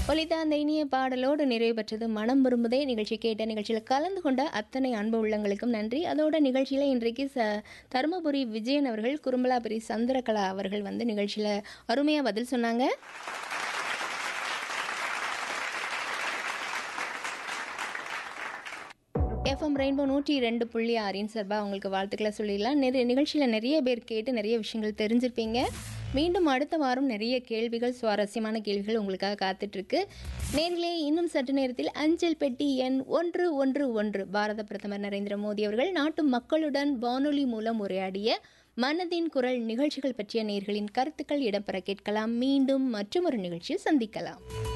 ஒலித்த அந்த இனிய பாடலோடு நிறைவு பெற்றது மனம் விரும்புதே நிகழ்ச்சி கேட்ட நிகழ்ச்சியில் கலந்து கொண்ட அத்தனை அன்பு உள்ளங்களுக்கும் நன்றி அதோட நிகழ்ச்சியில் இன்றைக்கு ச தருமபுரி விஜயன் அவர்கள் குறும்பலாபுரி சந்திரகலா அவர்கள் வந்து நிகழ்ச்சியில் அருமையாக பதில் சொன்னாங்க எஃப்எம் ரெயின்போ நூற்றி ரெண்டு புள்ளி ஆறின் சார்பாக உங்களுக்கு வாழ்த்துக்களை சொல்லிடலாம் நிறைய நிகழ்ச்சியில் நிறைய பேர் கேட்டு நிறைய விஷயங்கள் தெரிஞ்சிருப்பீங்க மீண்டும் அடுத்த வாரம் நிறைய கேள்விகள் சுவாரஸ்யமான கேள்விகள் உங்களுக்காக காத்துட்ருக்கு நேர்களே இன்னும் சற்று நேரத்தில் அஞ்சல் பெட்டி எண் ஒன்று ஒன்று ஒன்று பாரத பிரதமர் நரேந்திர மோடி அவர்கள் நாட்டு மக்களுடன் வானொலி மூலம் உரையாடிய மனதின் குரல் நிகழ்ச்சிகள் பற்றிய நேர்களின் கருத்துக்கள் இடம்பெற கேட்கலாம் மீண்டும் மற்றொரு நிகழ்ச்சியில் சந்திக்கலாம்